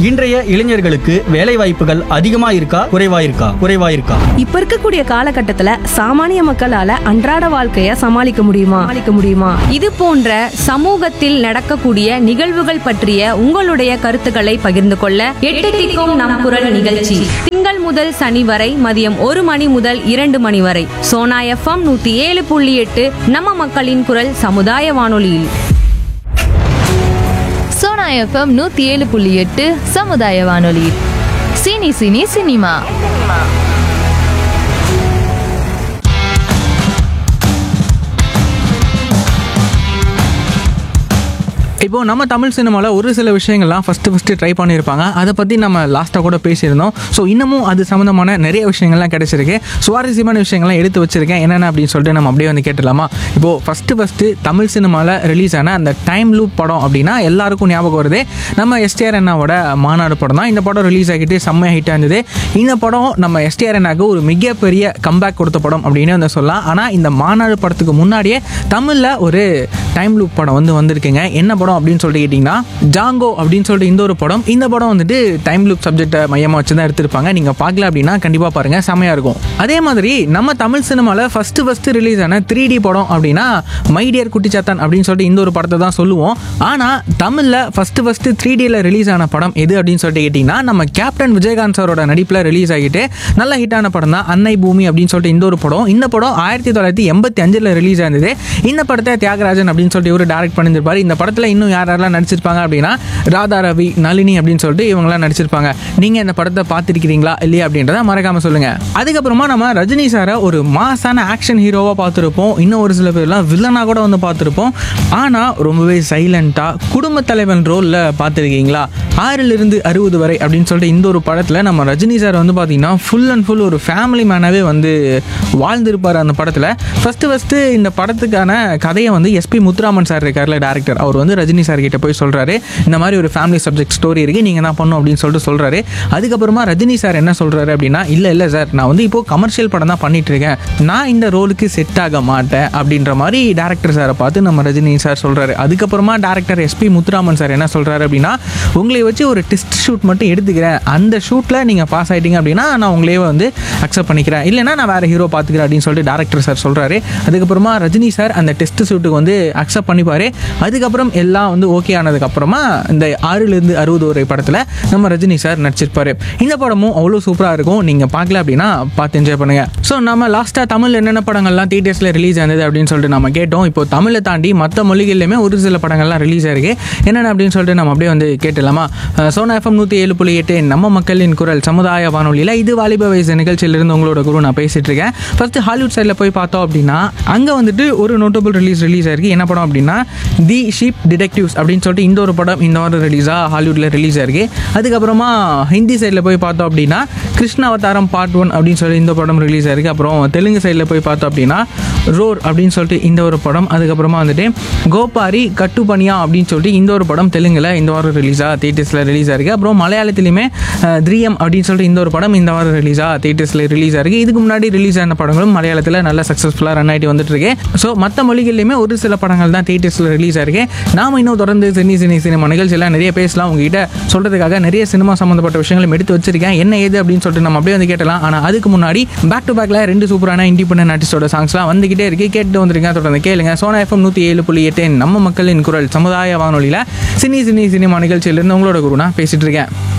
இன்றைய இளைஞர்களுக்கு வேலை வாய்ப்புகள் அதிகமா இருக்கா குறைவா இருக்கா குறைவா இருக்கா இப்ப இருக்கக்கூடிய காலகட்டத்துல சாமானிய மக்களால அன்றாட வாழ்க்கைய சமாளிக்க முடியுமா சமாளிக்க முடியுமா இது போன்ற சமூகத்தில் நடக்கக்கூடிய நிகழ்வுகள் பற்றிய உங்களுடைய கருத்துக்களை பகிர்ந்து கொள்ள எட்டு திக்கும் நம் குரல் நிகழ்ச்சி திங்கள் முதல் சனி வரை மதியம் ஒரு மணி முதல் இரண்டு மணி வரை சோனா எஃப்எம் நூத்தி ஏழு புள்ளி எட்டு நம்ம மக்களின் குரல் சமுதாய வானொலியில் சோனா எஃப்எம் நூத்தி ஏழு புள்ளி எட்டு சமுதாய வானொலி சினி சினி சினிமா இப்போ நம்ம தமிழ் சினிமாவில் ஒரு சில விஷயங்கள்லாம் ஃபஸ்ட்டு ஃபஸ்ட்டு ட்ரை பண்ணியிருப்பாங்க அதை பற்றி நம்ம லாஸ்ட்டாக கூட பேசியிருந்தோம் ஸோ இன்னமும் அது சம்மந்தமான நிறைய விஷயங்கள்லாம் கிடைச்சிருக்கு சுவாரஸ்யமான விஷயங்கள்லாம் எடுத்து வச்சிருக்கேன் என்னென்ன அப்படின்னு சொல்லிட்டு நம்ம அப்படியே வந்து கேட்டுடலாமா இப்போது ஃபஸ்ட்டு ஃபஸ்ட்டு தமிழ் சினிமாவில் ரிலீஸ் ஆன அந்த டைம் லூப் படம் அப்படின்னா எல்லாருக்கும் ஞாபகம் வருது நம்ம எஸ்டிஆர் அண்ணாவோட மாநாடு படம் தான் இந்த படம் ரிலீஸ் ஆகிட்டு செம்ம ஹிட்டாக இருந்தது இந்த படம் நம்ம எஸ்டிஆர் அண்ணாக்கு ஒரு மிகப்பெரிய கம்பேக் கொடுத்த படம் அப்படின்னு வந்து சொல்லலாம் ஆனால் இந்த மாநாடு படத்துக்கு முன்னாடியே தமிழில் ஒரு டைம் லூப் படம் வந்து வந்திருக்குங்க என்ன படம் அப்படின்னு சொல்லிட்டு கேட்டிங்கன்னா ஜாங்கோ அப்படின்னு சொல்லிட்டு இந்த ஒரு படம் இந்த படம் வந்துட்டு டைம் லூப் சப்ஜெக்டை மையமாக வச்சு தான் எடுத்திருப்பாங்க நீங்கள் பார்க்கல அப்படின்னா கண்டிப்பாக பாருங்கள் செமையாக இருக்கும் அதே மாதிரி நம்ம தமிழ் சினிமாவில் ஃபஸ்ட்டு ஃபஸ்ட்டு ரிலீஸ் ஆன த்ரீ டி படம் அப்படின்னா மை டியர் குட்டிச்சாத்தான் அப்படின்னு சொல்லிட்டு இந்த ஒரு படத்தை தான் சொல்லுவோம் ஆனால் தமிழில் ஃபஸ்ட்டு ஃபஸ்ட்டு த்ரீ டியில் ரிலீஸ் ஆன படம் எது அப்படின்னு சொல்லிட்டு கேட்டிங்கன்னா நம்ம கேப்டன் விஜயகாந்த் சாரோட நடிப்பில் ரிலீஸ் ஆகிட்டு நல்ல ஹிட்டான படம் தான் அன்னை பூமி அப்படின்னு சொல்லிட்டு இந்த ஒரு படம் இந்த படம் ஆயிரத்தி தொள்ளாயிரத்தி எண்பத்தி அஞ்சில் ரிலீஸ் ஆனது இந்த படத்தை தியாகராஜன் அப்படின்னு சொல்லிட்டு இவர் டேரக்ட் பண்ணியிருப்பாரு இந்த படத்தில் இன்னும் யார் யாரெல்லாம் நடிச்சிருப்பாங்க அப்படின்னா ராதா ரவி நளினி அப்படின்னு சொல்லிட்டு இவங்கெல்லாம் நடிச்சிருப்பாங்க நீங்கள் இந்த படத்தை பார்த்துருக்கிறீங்களா இல்லையா அப்படின்றத மறக்காம சொல்லுங்க அதுக்கப்புறமா நம்ம ரஜினி சாரை ஒரு மாசான ஆக்ஷன் ஹீரோவாக பார்த்துருப்போம் இன்னும் ஒரு சில பேர்லாம் வில்லனாக கூட வந்து பார்த்துருப்போம் ஆனால் ரொம்பவே சைலண்ட்டாக குடும்ப தலைவன் ரோலில் பார்த்துருக்கீங்களா ஆறிலிருந்து அறுபது வரை அப்படின்னு சொல்லிட்டு இந்த ஒரு படத்தில் நம்ம ரஜினி சார் வந்து பார்த்தீங்கன்னா ஃபுல் அண்ட் ஃபுல் ஒரு ஃபேமிலி மேனாகவே வந்து வாழ்ந்திருப்பார் அந்த படத்தில் ஃபஸ்ட்டு ஃபஸ்ட்டு இந்த படத்துக்கான கதையை வந்து எஸ்பி முத்துராமன் சார் இருக்கார்ல டேரக்டர் அவர் வந்து ரஜினி சார் கிட்ட போய் சொல்கிறாரு இந்த மாதிரி ஒரு ஃபேமிலி சப்ஜெக்ட் ஸ்டோரி இருக்குது நீங்கள் தான் பண்ணும் அப்படின்னு சொல்லிட்டு சொல்கிறாரு அதுக்கப்புறமா ரஜினி சார் என்ன சொல்கிறாரு அப்படின்னா இல்லை இல்லை சார் நான் வந்து இப்போது கமர்ஷியல் படம் தான் பண்ணிட்டு இருக்கேன் நான் இந்த ரோலுக்கு செட் ஆக மாட்டேன் அப்படின்ற மாதிரி டேரக்டர் சாரை பார்த்து நம்ம ரஜினி சார் சொல்கிறாரு அதுக்கப்புறமா டேரக்டர் எஸ்பி முத்துராமன் சார் என்ன சொல்கிறாரு அப்படின்னா உங்களை வச்சு ஒரு டெஸ்ட் ஷூட் மட்டும் எடுத்துக்கிறேன் அந்த ஷூட்டில் நீங்கள் பாஸ் ஆகிட்டீங்க அப்படின்னா நான் உங்களே வந்து அக்செப்ட் பண்ணிக்கிறேன் இல்லைனா நான் வேறு ஹீரோ பார்த்துக்கிறேன் அப்படின்னு சொல்லிட்டு டேரக்டர் சார் சொல்கிறாரு அதுக்கப்புறமா ரஜினி சார் அந்த டெஸ்ட் ஷூட்டுக்கு வந்து அக்செப்ட் பண்ணிப்பாரு அதுக்கப்புறம் எல்லாம் வந்து ஓகே ஆனதுக்கப்புறமா இந்த ஆறிலிருந்து அறுபது வரை படத்தில் நம்ம ரஜினி சார் நடிச்சிருப்பாரு இந்த படமும் அவ்வளோ சூப்பராக இருக்கும் நீங்கள் பார்க்கல அப்படின்னா பார்த்து என்ஜாய் பண்ணுங்கள் ஸோ நம்ம லாஸ்ட்டாக தமிழ் என்னென்ன படங்கள்லாம் தியேட்டர்ஸில் ரிலீஸ் ஆனது அப்படின்னு சொல்லிட்டு நம்ம கேட்டோம் இப்போ தமிழை தாண்டி மற்ற மொழிகள்லையுமே ஒரு சில படங்கள்லாம் ரிலீஸ் ஆயிருக்கு என்னென்ன அப்படின்னு சொல்லிட்டு நம்ம அப்படியே வந்து கேட்டலாமா அஹ் சோனா எஃப்எம் நூற்றி ஏழு புள்ளி எட்டு நம்ம மக்களின் குரல் சமுதாய வானொலியில் இது வாலிப வயசு நிகழ்ச்சியிலிருந்து உங்களோட குரு நான் பேசிட்டு இருக்கேன் ஃபர்ஸ்ட் ஹாலிவுட் சைடில் போய் பார்த்தோம் அப்படின்னா அங்கே வந்துட்டு ஒரு நோட்டபிள் ரிலீஸ் ரிலீஸ் ஆயிருக்கு என்ன படம் அப்படின்னா தி ஷீப் டிடெக்டிவ்ஸ் அப்படின்னு சொல்லிட்டு இந்த ஒரு படம் இந்த வாரம் ரிலீஸாக ஹாலிவுட்டில் ரிலீஸ் ஆயிருக்கு அதுக்கப்புறமா ஹிந்தி சைடில் போய் பார்த்தோம் அப்படின்னா கிருஷ்ண அவதாரம் பார்ட் ஒன் அப்படின்னு சொல்லி இந்த படம் ரிலீஸ் ஆயிருக்கு அப்புறம் தெலுங்கு சைடில் போய் பார்த்தோம் அப்படின்னா ரோர் அப்படின்னு சொல்லிட்டு இந்த ஒரு படம் அதுக்கப்புறமா வந்துட்டு கோபாரி கட்டுப்பனியா அப்படின்னு சொல்லிட்டு இந்த ஒரு படம் தெலுங்குல இந்த வாரம் ரிலீஸாக தியேட்டர்ஸில் ரிலீஸ் ஆயிருக்கு அப்புறம் மலையாளத்திலையுமே த்ரீஎம் அப்படின்னு சொல்லிட்டு இந்த ஒரு படம் இந்த வாரம் ரிலீஸாக தியேட்டர்ஸில் ரிலீஸ் ஆயிருக்கு இதுக்கு முன்னாடி ரிலீஸ் ஆன படங்களும் மலையாளத்தில் நல்லா சக்ஸஸ்ஃபுல்லாக ரன் ஆகிட்டு வந்துட்டு இருக்கு ஸோ மற்ற மொழிகள்லையுமே ஒரு சில படங்கள் தான் தியேட்டர்ஸில் ரிலீஸ் ஆயிருக்கு நாம இன்னும் தொடர்ந்து சினி சினி சினிமா நிகழ்ச்சியெல்லாம் நிறைய பேசலாம் உங்ககிட்ட சொல்கிறதுக்காக நிறைய சினிமா சம்மந்தப்பட்ட விஷயங்களும் எடுத்து வச்சிருக்கேன் என்ன ஏது அப்படின்னு சொல்லிட்டு நம்ம அப்படியே வந்து கேட்டலாம் ஆனால் அதுக்கு முன்னாடி பேக் டு பேக்கில் ரெண்டு சூப்பரான இண்டிபெண்டன்ட் ஆர்டிஸ்டோட சாங்ஸ்லாம் வந்துகிட்டே இருக்கு கேட்டு வந்துருங்க தொடர்ந்து கேளுங்க சோனா எஃப்எம் நூற்றி ஏழு புள்ளி எட்டு நம்ம மக்களின் குரல் சமுதாய வானொலியில் சினி சினி சினிமா நிகழ்ச்சியிலிருந்து உங்களோட குரு நான் பேசிட்டு இருக்கேன்